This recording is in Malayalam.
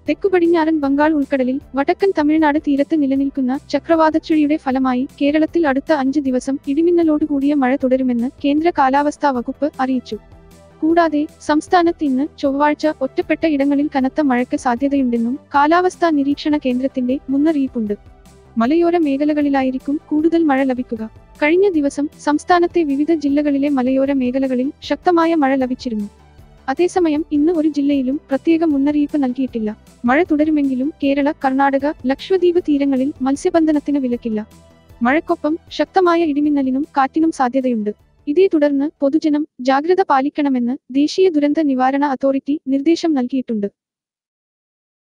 തെക്കു പടിഞ്ഞാറൻ ബംഗാൾ ഉൾക്കടലിൽ വടക്കൻ തമിഴ്നാട് തീരത്ത് നിലനിൽക്കുന്ന ചക്രവാതച്ചുഴിയുടെ ഫലമായി കേരളത്തിൽ അടുത്ത അഞ്ച് ദിവസം ഇടിമിന്നലോടുകൂടിയ മഴ തുടരുമെന്ന് കേന്ദ്ര കാലാവസ്ഥാ വകുപ്പ് അറിയിച്ചു കൂടാതെ സംസ്ഥാനത്ത് ഇന്ന് ചൊവ്വാഴ്ച ഒറ്റപ്പെട്ട ഇടങ്ങളിൽ കനത്ത മഴയ്ക്ക് സാധ്യതയുണ്ടെന്നും കാലാവസ്ഥാ നിരീക്ഷണ കേന്ദ്രത്തിന്റെ മുന്നറിയിപ്പുണ്ട് മലയോര മേഖലകളിലായിരിക്കും കൂടുതൽ മഴ ലഭിക്കുക കഴിഞ്ഞ ദിവസം സംസ്ഥാനത്തെ വിവിധ ജില്ലകളിലെ മലയോര മേഖലകളിൽ ശക്തമായ മഴ ലഭിച്ചിരുന്നു അതേസമയം ഇന്ന് ഒരു ജില്ലയിലും പ്രത്യേക മുന്നറിയിപ്പ് നൽകിയിട്ടില്ല മഴ തുടരുമെങ്കിലും കേരള കർണാടക ലക്ഷദ്വീപ് തീരങ്ങളിൽ മത്സ്യബന്ധനത്തിന് വിലക്കില്ല മഴക്കൊപ്പം ശക്തമായ ഇടിമിന്നലിനും കാറ്റിനും സാധ്യതയുണ്ട് ഇതേ തുടർന്ന് പൊതുജനം ജാഗ്രത പാലിക്കണമെന്ന് ദേശീയ ദുരന്ത നിവാരണ അതോറിറ്റി നിർദ്ദേശം നൽകിയിട്ടുണ്ട്